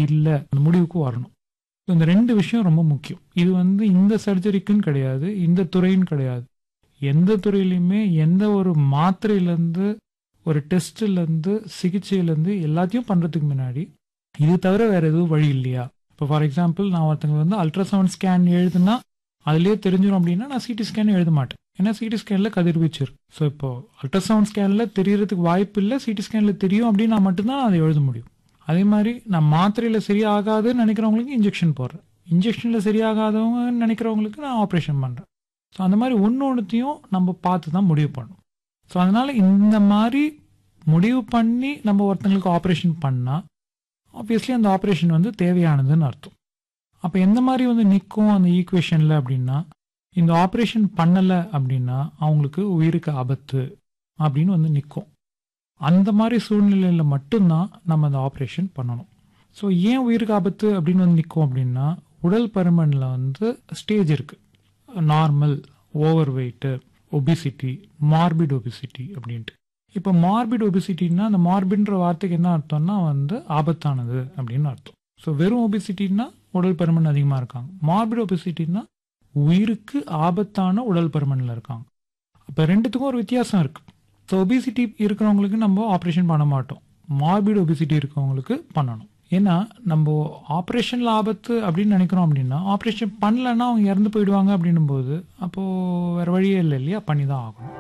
இல்லை அந்த முடிவுக்கு வரணும் So, இந்த ரெண்டு விஷயம் ரொம்ப முக்கியம் இது வந்து இந்த சர்ஜரிக்குன்னு கிடையாது இந்த துறைன்னு கிடையாது எந்த துறையிலையுமே எந்த ஒரு மாத்திரையிலேருந்து ஒரு டெஸ்ட்லேருந்து சிகிச்சையிலேருந்து எல்லாத்தையும் பண்ணுறதுக்கு முன்னாடி இது தவிர வேற எதுவும் வழி இல்லையா இப்போ ஃபார் எக்ஸாம்பிள் நான் ஒருத்தங்க வந்து அல்ட்ராசவுண்ட் ஸ்கேன் எழுதுனா அதுலேயே தெரிஞ்சிடும் அப்படின்னா நான் சிடி ஸ்கேன் எழுத மாட்டேன் ஏன்னா சிடி ஸ்கேனில் கதிர்வீச்சு இருக்கு ஸோ இப்போ அல்ட்ராசவுண்ட் ஸ்கேனில் தெரியறதுக்கு வாய்ப்பு இல்லை சிடி ஸ்கேனில் தெரியும் அப்படின்னா மட்டும்தான் நான் அதை எழுத முடியும் அதே மாதிரி நான் மாத்திரையில் சரியாகாதுன்னு நினைக்கிறவங்களுக்கு இன்ஜெக்ஷன் போடுறேன் இன்ஜெக்ஷனில் சரியாகாதவங்கன்னு நினைக்கிறவங்களுக்கு நான் ஆப்ரேஷன் பண்ணுறேன் ஸோ அந்த மாதிரி ஒன்று ஒன்றுத்தையும் நம்ம பார்த்து தான் முடிவு பண்ணணும் ஸோ அதனால இந்த மாதிரி முடிவு பண்ணி நம்ம ஒருத்தங்களுக்கு ஆப்ரேஷன் பண்ணால் ஆப்வியஸ்லி அந்த ஆப்ரேஷன் வந்து தேவையானதுன்னு அர்த்தம் அப்போ எந்த மாதிரி வந்து நிற்கும் அந்த ஈக்குவேஷனில் அப்படின்னா இந்த ஆப்ரேஷன் பண்ணலை அப்படின்னா அவங்களுக்கு உயிருக்கு ஆபத்து அப்படின்னு வந்து நிற்கும் அந்த மாதிரி சூழ்நிலையில் மட்டும்தான் நம்ம அந்த ஆப்ரேஷன் பண்ணணும் ஸோ ஏன் உயிருக்கு ஆபத்து அப்படின்னு வந்து நிற்கும் அப்படின்னா உடல் பருமனில் வந்து ஸ்டேஜ் இருக்குது normal over weight obesity morbid obesity அப்படின்ட்டு இப்போ மார்பிட் ஒபிசிட்டின்னா அந்த மார்பிட்ன்ற வார்த்தைக்கு என்ன அர்த்தம்னா வந்து ஆபத்தானது அப்படின்னு அர்த்தம் ஸோ வெறும் ஒபிசிட்டின்னா உடல் பருமன் அதிகமாக இருக்காங்க மார்பிட் ஒபிசிட்டின்னா உயிருக்கு ஆபத்தான உடல் பருமனில் இருக்காங்க அப்போ ரெண்டுத்துக்கும் ஒரு வித்தியாசம் இருக்குது ஸோ ஒபிசிட்டி இருக்கிறவங்களுக்கு நம்ம ஆப்ரேஷன் பண்ண மாட்டோம் மார்பிட் ஒபிசிட்டி இருக்கவங்களுக்கு பண்ணணும் ஏன்னா நம்ம ஆப்ரேஷனில் ஆபத்து அப்படின்னு நினைக்கிறோம் அப்படின்னா ஆப்ரேஷன் பண்ணலன்னா அவங்க இறந்து போயிடுவாங்க அப்படின்னும் போது அப்போது வேறு வழியே இல்லை இல்லையா பண்ணி தான் ஆகணும்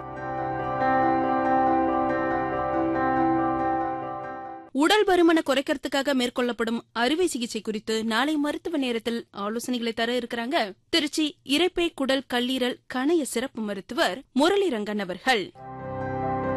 உடல் பருமனை குறைக்கிறதுக்காக மேற்கொள்ளப்படும் அறுவை சிகிச்சை குறித்து நாளை மருத்துவ நேரத்தில் ஆலோசனைகளை தர இருக்கிறாங்க திருச்சி இரைப்பை குடல் கல்லீரல் கணைய சிறப்பு மருத்துவர் முரளிரங்கன் அவர்கள்